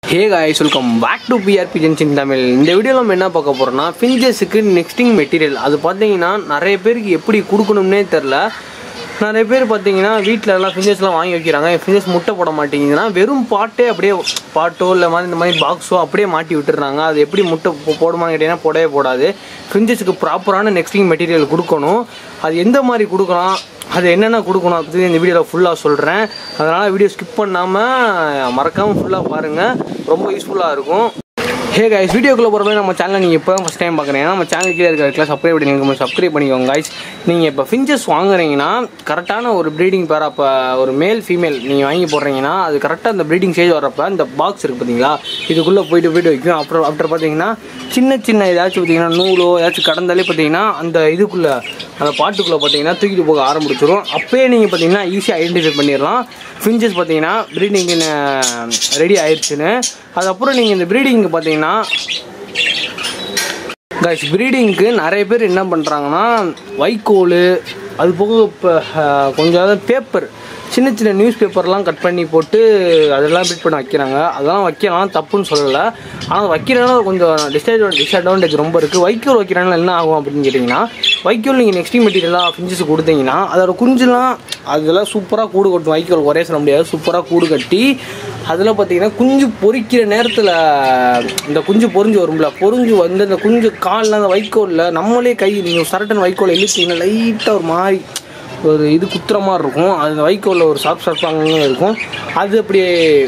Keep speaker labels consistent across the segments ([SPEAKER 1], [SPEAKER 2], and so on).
[SPEAKER 1] hey guys welcome back to PRP ஜென்சின் தமிழ் இந்த வீடியோவில் நம்ம என்ன பார்க்க போகிறோம்னா ஃபிஞ்சஸுக்கு நெக்ஸ்டிங் மெட்டீரியல் அது பார்த்தீங்கன்னா நிறைய பேருக்கு எப்படி கொடுக்கணும்னே தெரில நிறைய பேர் பார்த்தீங்கன்னா வீட்டில் எல்லாம் ஃபிஞ்சஸ்லாம் வாங்கி வைக்கிறாங்க ஃபிஞ்சஸ் முட்டை போட மாட்டேங்குதுன்னா வெறும் பாட்டே அப்படியே பாட்டோ இல்லை மாதிரி இந்த மாதிரி பாக்ஸோ அப்படியே மாட்டி விட்டுறாங்க அது எப்படி முட்டை போ- போடுமான்னு கேட்டிங்கன்னா போடவே போடாது ஃபிஞ்சஸுக்கு ப்ராப்பரான நெக்ஸ்டிங் மெட்டீரியல் கொடுக்கணும் அது எந்த மாதிரி கொடுக்கலாம் அது என்னென்ன கொடுக்கணும் அப்படி இந்த வீடியோவில் ஃபுல்லாக சொல்கிறேன் அதனால் வீடியோ ஸ்கிப் பண்ணாமல் மறக்காமல் ஃபுல்லாக பாருங்கள் ரொம்ப யூஸ்ஃபுல்லாக இருக்கும் ஹே கைஸ் வீடியோக்குள்ளே போகிறப்ப நம்ம சேனல் நீங்கள் இப்போ ஃபஸ்ட் டைம் பார்க்குறீங்கன்னா நம்ம சேனல் கீழே இருக்கிற கிளாஸ் சப்ஸ்கிரைப் பண்ணி நீங்கள் சப்ஸ்கிரைப் பண்ணிக்கோங்க கைஸ் நீங்கள் இப்போ ஃபிஞ்சஸ் வாங்குறீங்கன்னா கரெக்டான ஒரு ப்ரீடிங் பேர் அப்போ ஒரு மேல் ஃபீமேல் நீங்கள் வாங்கி போடுறீங்கன்னா அது கரெக்டாக அந்த ப்ரீடிங் ஸ்டேஜ் வரப்போ இந்த பாக்ஸ் இருக்குது பார்த்தீங்களா இதுக்குள்ளே போயிட்டு போயிட்டு வைக்கும் அப்புறம் அப்புறம் பார்த்தீங்கன்னா சின்ன சின்ன ஏதாச்சும் பார்த்தீங்கன்னா நூலோ ஏதாச்சும் கடந்தாலே பார்த்தீங்கன்னா அந்த இதுக்குள்ளே அந்த பாட்டுக்குள்ளே பார்த்தீங்கன்னா தூக்கிட்டு போக ஆரம்பிச்சிடும் அப்பயே நீங்கள் பார்த்தீங்கன்னா ஈஸியாக ஐடென்டிஃபை பண்ணிடலாம் ஃபிஞ்சஸ் பார்த்தீங்கன்னா ப்ரீடிங் ரெடி ஆயிடுச்சுன்னு அதுக்கப்புறம் நீங்கள் இந்த ப்ரீடிங்க்கு பார்த்தீங்கன்னா கைஸ் ப்ரீடிங்க்கு நிறைய பேர் என்ன பண்ணுறாங்கன்னா வைக்கோல் அது போக இப்போ கொஞ்சம் பேப்பர் சின்ன சின்ன நியூஸ் பேப்பர்லாம் கட் பண்ணி போட்டு அதெல்லாம் பிட் பண்ண வைக்கிறாங்க அதெல்லாம் வைக்கலாம் தப்புன்னு சொல்லலை ஆனால் வைக்கிறனால கொஞ்சம் டிஸ்அட்வான்டேஜ் டிஸ்அட்வான்டேஜ் ரொம்ப இருக்குது வைக்கோல் வைக்கிறனால என்ன ஆகும் அப்படின்னு கேட்டிங்கன்னா வைக்கோல் நீங்கள் நெக்ஸ்ட் மெட்டீரியலாக ஃபிஞ்சஸ் கொடுத்தீங்கன்னா அதோட குஞ்சுலாம் அதெல்லாம் சூப்பராக கூடு கட்டும் வைக்கோல் குறைய சொல்ல முடியாது சூப்பராக கூடு கட்டி அதில் பார்த்தீங்கன்னா குஞ்சு பொரிக்கிற நேரத்தில் இந்த குஞ்சு பொரிஞ்சு வரும்ல பொரிஞ்சு வந்து அந்த குஞ்சு காலில் அந்த வைக்கோலில் நம்மளே கை நீங்கள் சரட்டன் வைக்கோலை இழுத்தீங்கன்னா லைட்டாக ஒரு மாதிரி ஒரு இது குத்துற மாதிரி இருக்கும் அது அந்த வைக்கோலில் ஒரு சாப் சாப்பாங்க இருக்கும் அது அப்படியே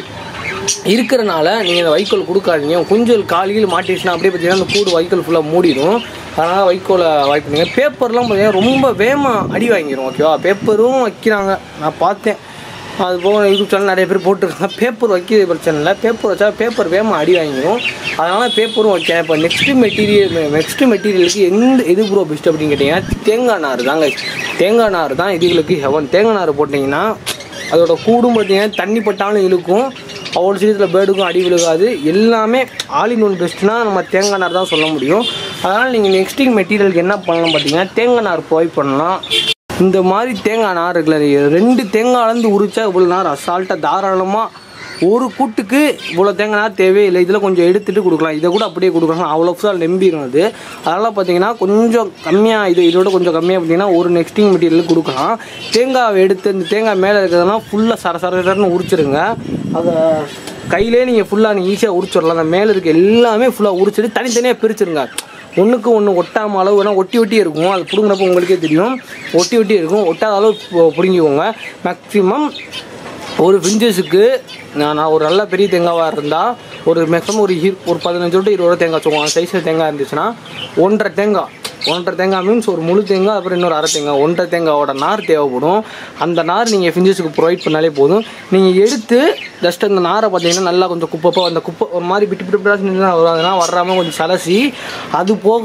[SPEAKER 1] இருக்கிறனால நீங்கள் அந்த வைக்கோல் கொடுக்காதீங்க குஞ்சல் காலியில் மாட்டிடுச்சுன்னா அப்படியே பார்த்தீங்கன்னா அந்த கூடு வைக்கோல் ஃபுல்லாக மூடிடும் அதனால் வைக்கோலை வாய்ப்பு பண்ணுங்க பேப்பர்லாம் பார்த்தீங்கன்னா ரொம்ப வேகமாக அடி வாங்கிடும் ஓகேவா பேப்பரும் வைக்கிறாங்க நான் பார்த்தேன் அது போக யூடியூப் சேனல் நிறைய பேர் போட்டிருக்காங்க பேப்பர் வைக்கிறது பிரச்சனை இல்லை பேப்பர் வச்சா பேப்பர் வேகமாக அடி வாங்கிடும் அதனால் பேப்பரும் வைக்கிறேன் இப்போ நெக்ஸ்ட் மெட்டீரியல் நெக்ஸ்ட் மெட்டீரியலுக்கு எந்த இது ப்ரோ பெஸ்ட் அப்படின்னு கேட்டிங்கன்னா தேங்காய் நார் தாங்க தேங்காய் நார் தான் இதுகளுக்கு ஹெவன் தேங்காய் நார் போட்டிங்கன்னா அதோட கூடும் பார்த்தீங்கன்னா தண்ணி பட்டாலும் இழுக்கும் அவ்வளோ சீக்கிரத்தில் பேர்டுக்கும் அடி விழுகாது எல்லாமே ஆல் இன் ஒன் பெஸ்ட்னா நம்ம தேங்காய் நார் தான் சொல்ல முடியும் அதனால் நீங்கள் நெக்ஸ்டிங் மெட்டீரியலுக்கு என்ன பண்ணலாம் பார்த்தீங்கன்னா தேங்காய் நார் ப்ரொவைட் பண்ணலாம் இந்த மாதிரி தேங்காய் நார் இருக்குல்ல இது ரெண்டு தேங்காய்லேருந்து உரிச்சா இவ்வளோ நார் அசால்ட்டாக தாராளமாக ஒரு கூட்டுக்கு இவ்வளோ தேங்காய் நார் தேவையில்லை இதில் கொஞ்சம் எடுத்துகிட்டு கொடுக்கலாம் இதை கூட அப்படியே கொடுக்கலாம் அவ்வளோ ஃபுல்லாக நம்பிடும் அது அதனால் பார்த்தீங்கன்னா கொஞ்சம் கம்மியாக இது இதோட கொஞ்சம் கம்மியாக பார்த்தீங்கன்னா ஒரு நெக்ஸ்டிங் மெட்டீரியல் கொடுக்கலாம் தேங்காவை எடுத்து இந்த தேங்காய் மேலே இருக்கிறதெல்லாம் ஃபுல்லாக சர சர சரன்னு உரிச்சிருங்க அதை கையிலே நீங்கள் ஃபுல்லாக நீங்கள் ஈஸியாக உரிச்சிடலாம் அந்த மேலே இருக்க எல்லாமே ஃபுல்லாக உரிச்சிட்டு தனித்தனியாக பிரிச்சிருங்க ஒன்றுக்கு ஒன்று ஒட்டாம அளவு வேணால் ஒட்டி ஒட்டி இருக்கும் அது பிடுங்கினப்போ உங்களுக்கே தெரியும் ஒட்டி ஒட்டி இருக்கும் ஒட்டாத அளவு பு- பிடுங்கிக்கோங்க மேக்ஸிமம் ஒரு ஃபிஞ்சஸுக்கு நான் நான் ஒரு நல்ல பெரிய தேங்காவாக இருந்தால் ஒரு மேக்ஸிமம் ஒரு இரு ஒரு பதினஞ்சு டு இருபது தேங்காய் வச்சுக்கோங்க சைஸில் தேங்காய் இருந்துச்சுன்னா ஒன்றரை தேங்காய் ஒன்றரை தேங்காய் மீன்ஸ் ஒரு முழு தேங்காய் அப்புறம் இன்னொரு அரை தேங்காய் ஒன்றரை தேங்காயோட நார் தேவைப்படும் அந்த நார் நீங்கள் ஃபிஞ்சஸுக்கு ப்ரொவைட் பண்ணாலே போதும் நீங்கள் எடுத்து ஜஸ்ட் அந்த நாரை பார்த்தீங்கன்னா நல்லா கொஞ்சம் குப்பப்போ அந்த குப்பை ஒரு மாதிரி விட்டு விட்டு விட்டு வரும் அதெல்லாம் வராமல் கொஞ்சம் சலசி அது போக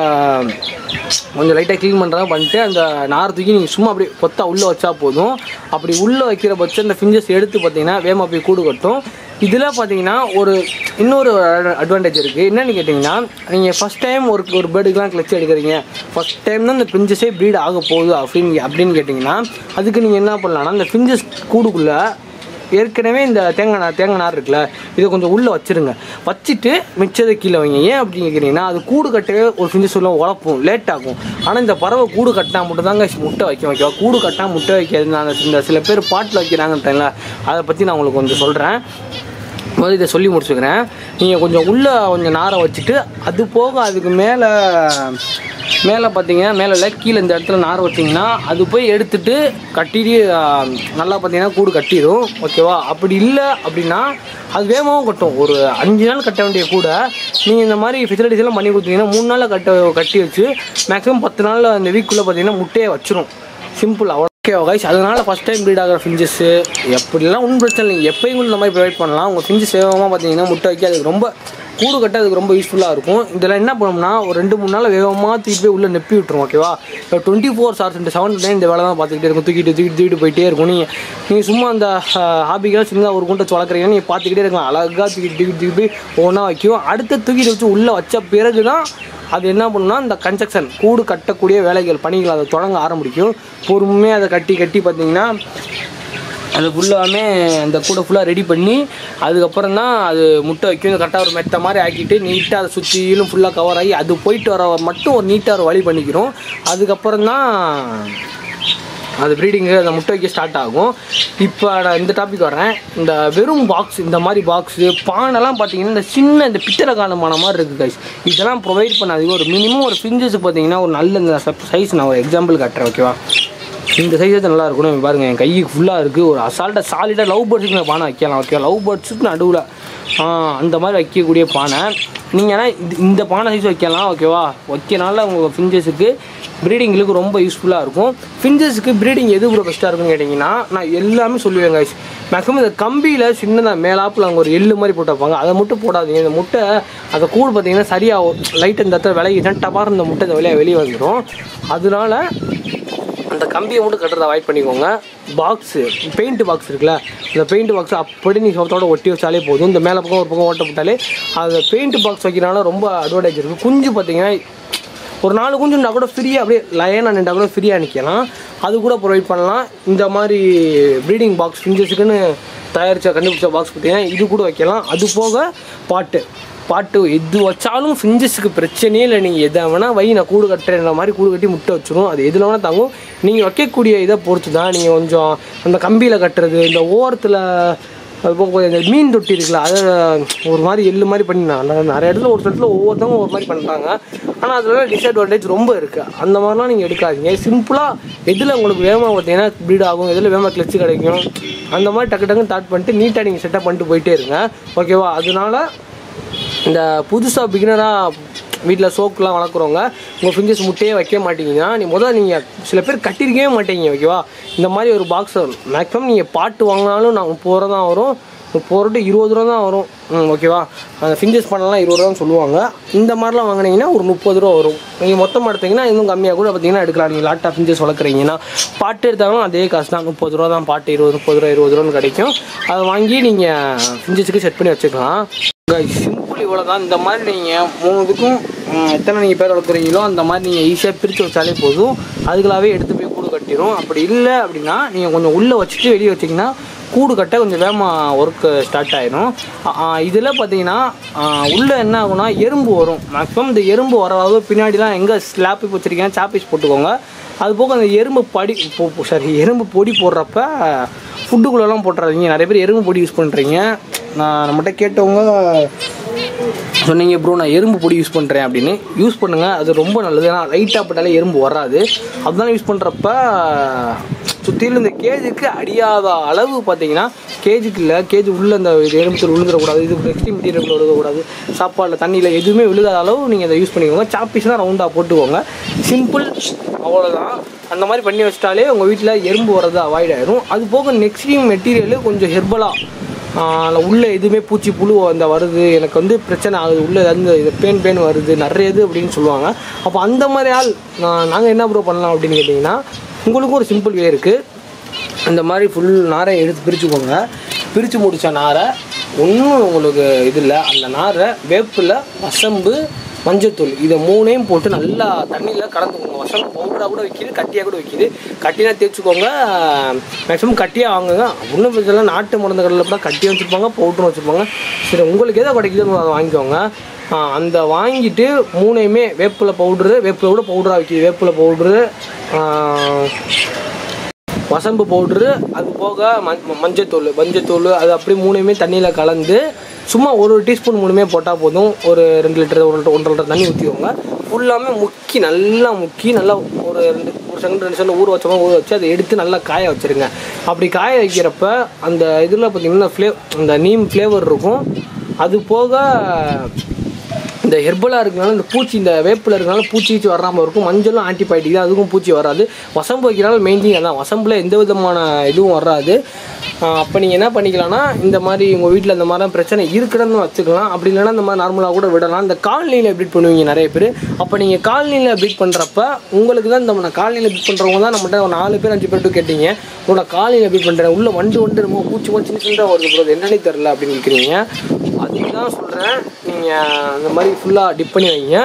[SPEAKER 1] கொஞ்சம் லைட்டாக க்ளீன் பண்ணுறாங்க பண்ணிட்டு அந்த நார் தூக்கி நீங்கள் சும்மா அப்படியே கொத்தா உள்ளே வச்சா போதும் அப்படி உள்ளே வைக்கிற பட்சம் இந்த ஃபிஞ்சஸ் எடுத்து பார்த்தீங்கன்னா வேகமாக போய் கூடு கட்டும் இதில் பார்த்தீங்கன்னா ஒரு இன்னொரு அட்வான்டேஜ் இருக்குது என்னன்னு கேட்டிங்கன்னா நீங்கள் ஃபஸ்ட் டைம் ஒரு ஒரு பேர்டுக்கெலாம் கிளச் எடுக்கிறீங்க ஃபஸ்ட் டைம் தான் இந்த பிஞ்சஸே ப்ரீட் ஆக போகுது அப்படின்னு அப்படின்னு கேட்டிங்கன்னா அதுக்கு நீங்கள் என்ன பண்ணலாம்னா இந்த பிஞ்சஸ் கூடுக்குள்ளே ஏற்கனவே இந்த தேங்காய் நார் தேங்காய் நார் இருக்குல்ல இதை கொஞ்சம் உள்ளே வச்சிருங்க வச்சுட்டு மிச்சதை கீழே வைங்க ஏன் அப்படின்னு கேட்குறீங்கன்னா அது கூடு கட்டவே ஒரு ஃபிஞ்சஸ் உள்ள உழப்பும் லேட் ஆகும் ஆனால் இந்த பறவை கூடு கட்டினா மட்டும் தாங்க முட்டை வைக்க வைக்கவா கூடு கட்டினா முட்டை வைக்காது நான் இந்த சில பேர் பாட்டில் வைக்கிறாங்கன்றல அதை பற்றி நான் உங்களுக்கு கொஞ்சம் சொல்கிறேன் முதல்ல இதை சொல்லி முடிச்சுக்கிறேன் நீங்கள் கொஞ்சம் உள்ளே கொஞ்சம் நாரை வச்சுட்டு அது போக அதுக்கு மேலே மேலே பார்த்தீங்கன்னா மேலே இல்லை கீழே இந்த இடத்துல நார் வச்சிங்கன்னா அது போய் எடுத்துட்டு கட்டிட்டு ஆ, நல்லா பார்த்தீங்கன்னா கூடு கட்டிடும் ஓகேவா அப்படி இல்லை அப்படின்னா அது வேகமாகவும் கட்டும் ஒரு அஞ்சு நாள் கட்ட வேண்டிய கூட நீங்கள் இந்த மாதிரி ஃபெசிலிட்டிஸ் எல்லாம் பண்ணி கொடுத்தீங்கன்னா மூணு நாளில் கட்ட கட்டி வச்சு மேக்ஸிமம் பத்து நாளில் அந்த வீக்குள்ளே பார்த்தீங்கன்னா முட்டையை வச்சிரும் சிம்பிள் அவ்வளோ ஓகே கைஸ் அதனால ஃபஸ்ட் டைம் ப்ரீட் ஆகிற ஃபிஞ்சஸ்ஸு எப்படிலாம் ஒன்றும் பிரச்சனை இல்லை எப்பயும் கூட இந்த மாதிரி ப்ரொவைட் பண்ணலாம் உங்கள் ஃபிஞ்சஸ் வேகமாக பார்த்தீங்கன்னா முட்டை வைக்க அதுக்கு ரொம்ப கூடு கட்ட அதுக்கு ரொம்ப யூஸ்ஃபுல்லாக இருக்கும் இதில் என்ன பண்ணோம்னா ஒரு ரெண்டு மூணு நாள் வேகமாக தூக்கிட்டு போய் உள்ளே நெப்பி விட்டுரும் ஓகேவா இப்போ டுவெண்ட்டி ஃபோர் ஹவர்ஸ் இந்த செவன் டைம் இந்த வேலை தான் பார்த்துக்கிட்டே இருக்கும் தூக்கிட்டு தூக்கிட்டு தூக்கிட்டு போயிட்டே இருக்கும் நீங்கள் நீங்கள் சும்மா அந்த ஹாபிக்கெல்லாம் சின்னதாக ஒரு குண்டை வளர்க்குறீங்க நீங்கள் பார்த்துக்கிட்டே இருக்கலாம் அழகாக தூக்கிட்டு தூக்கிட்டு தூக்கிட்டு போய் ஒன்றா வைக்கும் அடுத்து தூக்கிட்டு வச்சு உள்ளே வச்ச பிறகு தான் அது என்ன பண்ணுன்னா இந்த கன்ஸ்ட்ரக்ஷன் கூடு கட்டக்கூடிய வேலைகள் பணிகள் அதை தொடங்க ஆரம்பிக்கும் பொறுமையாக அதை கட்டி கட்டி பார்த்தீங்கன்னா அது ஃபுல்லாமே அந்த கூடை ஃபுல்லாக ரெடி பண்ணி அதுக்கப்புறம் தான் அது முட்டை வைக்கும் கரெக்டாக ஒரு மெத்த மாதிரி ஆக்கிட்டு நீட்டாக அதை சுற்றிலும் ஃபுல்லாக கவர் ஆகி அது போயிட்டு வர மட்டும் ஒரு நீட்டாக ஒரு வழி பண்ணிக்கிறோம் அதுக்கப்புறம் தான் அது ப்ரீடிங்கு அந்த முட்டை வைக்க ஸ்டார்ட் ஆகும் இப்போ நான் இந்த டாபிக் வரேன் இந்த வெறும் பாக்ஸ் இந்த மாதிரி பாக்ஸு பானைலாம் பார்த்தீங்கன்னா இந்த சின்ன இந்த பித்தளை காலமான மாதிரி இருக்குது கைஸ் இதெல்லாம் ப்ரொவைட் பண்ணாதீங்க ஒரு மினிமம் ஒரு ஃபிஞ்சஸுக்கு பார்த்தீங்கன்னா ஒரு நல்ல இந்த சைஸ் நான் ஒரு எக்ஸாம்பிள் காட்டுறேன் ஓகேவா இந்த சைஸ் நல்லா இருக்கும் இங்க பாருங்க என் கைக்கு ஃபுல்லாக இருக்குது ஒரு அசால்ட்டாக சாலிடாக லவ் பேர்ட்ஸுக்கு நான் பானை வைக்கலாம் ஓகே லவ் பேர்ட்ஸுக்கு நடுவில் அந்த மாதிரி வைக்கக்கூடிய பானை நீங்கள் ஆனால் இது இந்த பானை சைஸ் வைக்கலாம் ஓகேவா வைக்கனால உங்கள் ஃபிஞ்சஸுக்கு ப்ரீடிங்களுக்கு ரொம்ப யூஸ்ஃபுல்லாக இருக்கும் ஃபிஞ்சஸுக்கு ப்ரீடிங் எது ப்ரோ பெஸ்ட்டாக இருக்குன்னு கேட்டிங்கன்னா நான் எல்லாமே சொல்லுவேன் guys மேக்ஸிமம் இந்த கம்பியில் சின்னதாக மேலாப்பில் அங்கே ஒரு எள்ளு மாதிரி போட்டு வைப்பாங்க அதை மட்டும் போடாதீங்க இந்த முட்டை அந்த கூடு பார்த்தீங்கன்னா சரியாக லைட் இந்த இடத்துல விலகிட்டா டபார் இந்த முட்டை இந்த வெளியே வெளியே வந்துடும் அதனால அந்த கம்பியை மட்டும் கட்டுறதை அவாய்ட் பண்ணிக்கோங்க பாக்ஸு பெயிண்ட் பாக்ஸ் இருக்குல்ல அந்த பெயிண்ட் பாக்ஸ் அப்படி நீ சோத்தோட ஒட்டி வச்சாலே போதும் இந்த மேலே பக்கம் ஒரு பக்கம் ஓட்ட போட்டாலே அந்த பெயிண்ட் பாக்ஸ் வைக்கிறனால ரொம்ப அட்வான்டேஜ் இருக்குது குஞ்சு பார்த்தீங்கன்னா ஒரு நாலு குஞ்சுண்டா கூட ஃப்ரீயாக அப்படியே லயனாக நின்றா கூட ஃப்ரீயாக நிற்கலாம் அது கூட ப்ரொவைட் பண்ணலாம் இந்த மாதிரி ப்ரீடிங் பாக்ஸ் ஃபிஞ்சஸுக்குன்னு தயாரித்த கண்டுபிடிச்ச பாக்ஸ் பார்த்தீங்கன்னா இது கூட வைக்கலாம் அது போக பாட்டு பாட்டு எது வச்சாலும் ஃபிஞ்சஸுக்கு பிரச்சனையே இல்லை நீங்கள் எதை வேணால் வை நான் கூடு கட்டுறேன்ற மாதிரி கூடு கட்டி முட்டை வச்சிரும் அது எதில் வேணால் தாங்கும் நீங்கள் வைக்கக்கூடிய இதை பொறுத்து தான் நீங்கள் கொஞ்சம் அந்த கம்பியில் கட்டுறது இந்த ஓரத்தில் அது போக இந்த மீன் தொட்டி இருக்குல்ல அதை ஒரு மாதிரி எள்ளு மாதிரி பண்ணினாங்க நிறைய இடத்துல ஒரு சில இடத்துல ஒவ்வொருத்தவங்க ஒரு மாதிரி பண்ணுறாங்க ஆனால் அதில் டிஸ்அட்வான்டேஜ் ரொம்ப இருக்குது அந்த மாதிரிலாம் நீங்கள் எடுக்காதீங்க சிம்பிளாக எதில் உங்களுக்கு வேகமாக பார்த்தீங்கன்னா ப்ரீட் ஆகும் எதில் வேகமாக கிளச்சு கிடைக்கும் அந்த மாதிரி டக்கு டக்குன்னு ஸ்டார்ட் பண்ணிட்டு நீட்டாக நீங்கள் செட்டப் பண்ணிட்டு போயிட்டே இருங்க ஓகேவா அதனால இந்த புதுசாக பிகினராக வீட்டில் சோக்குலாம் வளர்க்குறவங்க உங்கள் ஃபிங்கர்ஸ் முட்டையே வைக்க மாட்டீங்கன்னா நீ முதல்ல நீங்கள் சில பேர் கட்டியிருக்கவே மாட்டீங்க ஓகேவா இந்த மாதிரி ஒரு பாக்ஸ் மேக்ஸிமம் நீங்கள் பாட்டு வாங்கினாலும் நான் முப்பது ரூபா தான் வரும் முப்பது ரூபா to இருபது ரூபா தான் வரும் ம் ஓகேவா அந்த ஃபிங்கர்ஸ் பண்ணலாம் இருபது ரூபான்னு சொல்லுவாங்க இந்த மாதிரிலாம் வாங்கினீங்கன்னா ஒரு முப்பது ரூபா வரும் நீங்கள் மொத்தமாக எடுத்தீங்கன்னா இன்னும் கம்மியாக கூட பார்த்தீங்கன்னா எடுக்கலாம் நீங்கள் லாட்டாக ஃபிங்கர்ஸ் வளர்க்குறீங்கன்னா பாட்டு எடுத்தாலும் அதே காசு தான் முப்பது ரூபா தான் பாட்டு இருபது முப்பது ரூபா இருபது ரூபான்னு கிடைக்கும் அதை வாங்கி நீங்கள் ஃபிஞ்சஸுக்கு செட் பண்ணி வச்சுக்கலாம் சிம்பிள் இவ்வளோ தான் இந்த மாதிரி நீங்கள் மூணு இதுக்கும் ம், எத்தனை நீங்கள் பேர் வளர்க்குறீங்களோ அந்த மாதிரி நீங்கள் ஈஸியாக பிரித்து வச்சாலே போதும் அதுகளாகவே எடுத்து போய் கூடு கட்டிடும் அப்படி இல்லை அப்படின்னா நீங்கள் கொஞ்சம் உள்ளே வச்சுட்டு வெளியே வச்சிங்கன்னா கூடு கட்ட கொஞ்சம் வேகமாக ஒர்க்கு ஸ்டார்ட் ஆயிடும் இதில் பார்த்தீங்கன்னா உள்ளே என்ன ஆகும்னா எறும்பு வரும் மேக்ஸிமம் இந்த எறும்பு வர அளவு பின்னாடிலாம் எங்கே ஸ்லாப் இப்போ வச்சுருக்கீங்க சாப்பீஸ் போட்டுக்கோங்க அது போக அந்த எறும்பு படி சாரி எறும்பு பொடி போடுறப்ப ஃபுட்டுக்குள்ளெல்லாம் போட்டுறாதீங்க நிறைய பேர் எறும்பு பொடி யூஸ் பண்ணுறீங்க நான் நம்மகிட்ட கேட்டவங்க சொன்னீங்க ப்ரோ நான் எறும்பு பொடி யூஸ் பண்ணுறேன் அப்படின்னு யூஸ் பண்ணுங்கள் அது ரொம்ப நல்லது ஏன்னா லைட்டாக போட்டாலே எறும்பு வராது அதனால யூஸ் பண்ணுறப்ப சுற்றிலும் இந்த கேஜுக்கு அடியாத அளவு பார்த்தீங்கன்னா கேஜுக்கு இல்லை கேஜ் உள்ள இந்த எறும்புத்தூள் விழுந்துடக்கூடாது இது எக்ஸ்ட்ரீம் மெட்டீரியல் விழுகக்கூடாது சாப்பாடில் தண்ணியில் எதுவுமே விழுகாத அளவு நீங்கள் அதை யூஸ் பண்ணிக்கோங்க சாப்பீஸ்லாம் ரவுண்டாக போட்டுக்கோங்க சிம்பிள் அவ்வளோதான் அந்த மாதிரி பண்ணி வச்சிட்டாலே உங்கள் வீட்டில் எறும்பு வர்றது அவாய்ட் ஆயிரும் அது போக நெக்ஸ்ட்ரீம் மெட்டீரியல் கொஞ்சம் ஹெர்பலாக ஆஹ் உள்ள எதுவுமே பூச்சி புழு அந்த வருது எனக்கு வந்து பிரச்சனை ஆகுது உள்ள வந்து இது பேன் பேன் வருது நிறைய இது அப்படின்னு சொல்லுவாங்க அப்போ அந்த மாதிரி ஆள் நாங்கள் என்ன ப்ரோ பண்ணலாம் அப்படின்னு கேட்டிங்கன்னா உங்களுக்கும் ஒரு சிம்பிள் வே இருக்குது இந்த மாதிரி ஃபுல் நாரை எடுத்து பிரிச்சுக்கோங்க பிரித்து முடித்த நாரை ஒன்றும் உங்களுக்கு இது இல்லை அந்த நாரை வேப்பில் வசம்பு மஞ்சத்தூள் இதை மூணையும் போட்டு நல்லா தண்ணியில் கலந்துக்கோங்க வசம்பு பவுடராக கூட வைக்கிது கட்டியாக கூட வைக்கிது கட்டினா தேய்ச்சிக்கோங்க மேக்ஸிமம் கட்டியாக வாங்குங்க ஒன்றும் பிரச்சனை நாட்டு மருந்து கடையில் கூட கட்டியும் வச்சுருப்பாங்க பவுடரும் வச்சுருப்பாங்க சரி உங்களுக்கு எதோ கிடைக்குதோ அதை வாங்கிக்கோங்க ஆ, அந்த வாங்கிட்டு மூணையுமே வேப்பிலை பவுட்ரு வேப்பிலை கூட பவுடராக வைக்கிது வேப்பிலை பவுட்ரு வசம்பு பவுட்ரு அது போக மஞ் மஞ்சத்தூள் மஞ்சத்தூள் அது அப்படியே மூணுமே தண்ணியில் கலந்து சும்மா ஒரு டீஸ்பூன் மூணுமே போட்டால் போதும் ஒரு ரெண்டு லிட்டர் ஒரு லிட்டர் ஒன்றரை லிட்டர் தண்ணி ஊற்றிக்கோங்க ஃபுல்லாமே முக்கி நல்லா முக்கி நல்லா ஒரு ரெண்டு ஒரு செகண்ட் ரெண்டு செகண்ட் ஊற வச்சோமா ஊற வச்சு அதை எடுத்து நல்லா காய வச்சுருங்க அப்படி காய வைக்கிறப்ப அந்த இதில் பார்த்தீங்கன்னா ஃப்ளே அந்த நீம் ஃப்ளேவர் இருக்கும் அது போக இந்த ஹெர்பலாக இருக்கனால இந்த பூச்சி இந்த வேப்பில் இருக்கனால பூச்சி கீச்சி வராமல் இருக்கும் மஞ்சளும் ஆன்டிபயோட்டிக் தான் அதுக்கும் பூச்சி வராது வசம்பு வைக்கிறனால மெயின் திங் அதான் வசம்பில் எந்த விதமான இதுவும் வராது அப்போ நீங்கள் என்ன பண்ணிக்கலாம்னா இந்த மாதிரி உங்கள் வீட்டில் இந்த மாதிரி பிரச்சனை இருக்கிறன்னு வச்சுக்கலாம் அப்படி இல்லைன்னா இந்த மாதிரி நார்மலாக கூட விடலாம் இந்த காலனியில் ப்ரீட் பண்ணுவீங்க நிறைய பேர் அப்போ நீங்கள் காலனியில் ப்ரீட் பண்ணுறப்ப உங்களுக்கு தான் இந்த காலனியில் ப்ரீட் பண்ணுறவங்க தான் நம்மகிட்ட ஒரு நாலு பேர் அஞ்சு பேர்ட்டு கேட்டீங்க உங்களோட காலனியில் ப்ரீட் பண்ணுறேன் உள்ள வண்டு வண்டு ரொம்ப பூச்சி பூச்சி சின்ன சின்னதாக வருது ப்ரோ என்னன்னே தெரில அப்படின்னு கேட்குறீங்க அதுக்கு தான் சொல்கிறேன் நீங்கள் இந்த மாதிரி ஃபுல்லாக டிப் பண்ணி வைங்க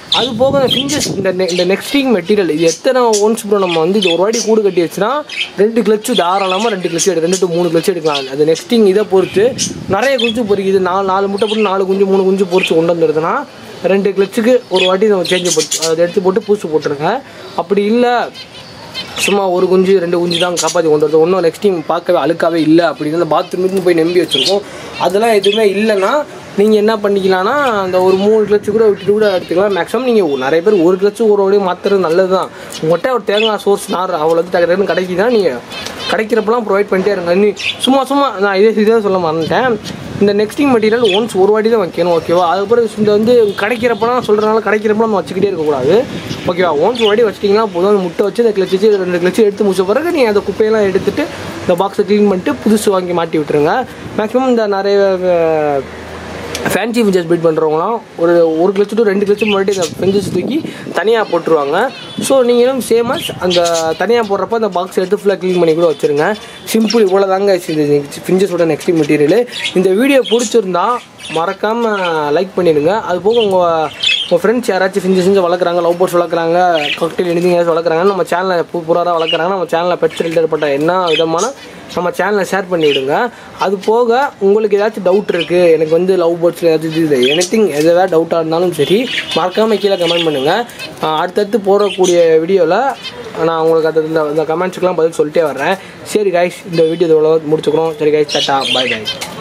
[SPEAKER 1] அது போக இந்த ஃபிஞ்சஸ் இந்த ne- இந்த நெக்ஸ்டிங் மெட்டீரியல் இது எத்தனை ஒன்ஸ் ப்ரோ நம்ம வந்து இது ஒரு வாட்டி கூடு கட்டி வச்சுன்னா ரெண்டு கிளச்சு தாராளமாக ரெண்டு கிளச்சு எடு ரெண்டு டு மூணு கிளச்சு எடுக்கலாம் அது நெக்ஸ்டிங் இதை பொறுத்து நிறைய குஞ்சு பொறிக்குது நாலு நாலு முட்டை போட்டு நாலு குஞ்சு மூணு குஞ்சு பொறிச்சு கொண்டு வந்துடுதுன்னா ரெண்டு கிளச்சுக்கு ஒரு வாட்டி நம்ம சேஞ்ச் போட்டு அதை எடுத்து போட்டு பூசு போட்டுருங்க அப்படி இல்லை சும்மா ஒரு குஞ்சு ரெண்டு குஞ்சு தான் காப்பாற்றி கொண்டு வருது ஒன்றும் நெக்ஸ்ட் டைம் பார்க்கவே அழுக்காவே இல்லை அப்படின்னு அந்த பாத்ரூமுக்கு போய் நம்பி வச்சுருக்கோம் அதெல்லாம் எதுவுமே இல்லைன்னா நீங்கள் என்ன பண்ணிக்கலாம்னா அந்த ஒரு மூணு கிளச்சு கூட விட்டுட்டு கூட எடுத்துக்கலாம் மேக்ஸிமம் நீங்கள் நிறைய பேர் ஒரு கிளச்சு ஒரு வழியும் மாற்றுறது நல்லது தான் உங்கள்கிட்ட ஒரு தேங்காய் சோர்ஸ் நார் அவ்வளோ டக்குன்னு கிடைக்குதுன்னா நீங்கள் கிடைக்கிறப்பெல்லாம் ப்ரொவைட் பண்ணிட்டே இருங்க நீ சும்மா சும்மா நான் இதே இதே சொல்ல மறந்துட்டேன் இந்த நெக்ஸ்டிங் மெட்டீரியல் ஒன்ஸ் ஒரு வாட்டி தான் வைக்கணும் ஓகேவா அதுக்கப்புறம் இந்த வந்து கிடைக்கிறப்பலாம் சொல்கிறனால கிடைக்கிறப்ப நம்ம வச்சுக்கிட்டே இருக்கக்கூடாது ஓகேவா ஒன்ஸ் ஒரு வாட்டி வச்சிட்டிங்கன்னா போதும் அந்த முட்டை வச்சு இந்த கிளச்சு வச்சு ரெண்டு கிளச்சு எடுத்து முடிச்ச பிறகு நீங்கள் அந்த குப்பையெல்லாம் எடுத்துட்டு இந்த பாக்ஸை க்ளீன் பண்ணிட்டு புதுசு வாங்கி மாட்டி விட்டுருங்க மேக்ஸிமம் இந்த நிறைய அஹ், ஃபேன்சி ஃபிஞ்சஸ் பில்ட் பண்ணுறவங்களாம் ஒரு ஒரு கிளச்சு டு ரெண்டு கிளச்சு முன்னாடி இந்த ஃபிஞ்சஸ் தூக்கி தனியாக போட்டுருவாங்க ஸோ நீங்களும் சேமஸ் அந்த தனியாக போடுறப்ப அந்த பாக்ஸ் எடுத்து ஃபுல்லாக க்ளீன் பண்ணி கூட வச்சுருங்க சிம்பிள் இவ்வளோ தாங்க இந்த ஃபிஞ்சஸோட நெக்ஸ்ட் மெட்டீரியல் இந்த வீடியோ பிடிச்சிருந்தா மறக்காமல் லைக் பண்ணிடுங்க அது போக உங்கள் உங்கள் ஃப்ரெண்ட்ஸ் யாராச்சும் ஃபிஞ்சு செஞ்சு வளர்க்குறாங்க லவ் பேர்ட்ஸ் வளர்க்குறாங்க காக்டெயில் எனிதிங் ஏதாச்சும் வளர்க்குறாங்க நம்ம சேனலை பூ புறாராக வளர்க்குறாங்க நம்ம சேனலில் பெட்ஸ் ரிலேட்டட் என்ன விதமான நம்ம சேனலை ஷேர் பண்ணிவிடுங்க அது போக உங்களுக்கு ஏதாச்சும் டவுட் இருக்குது எனக்கு வந்து லவ் பேர்ட்ஸில் ஏதாச்சும் இது எனிதிங் எதாவது டவுட்டாக இருந்தாலும் சரி மறக்காமல் கீழே கமெண்ட் பண்ணுங்கள் அடுத்தடுத்து போடக்கூடிய வீடியோவில் நான் உங்களுக்கு அது இந்த இந்த கமெண்ட்ஸுக்கெலாம் பதில் சொல்லிட்டே வர்றேன் சரி கைஸ் இந்த வீடியோ இதோட முடிச்சுக்கிறோம் சரி கைஸ் டாட்டா பாய் பாய்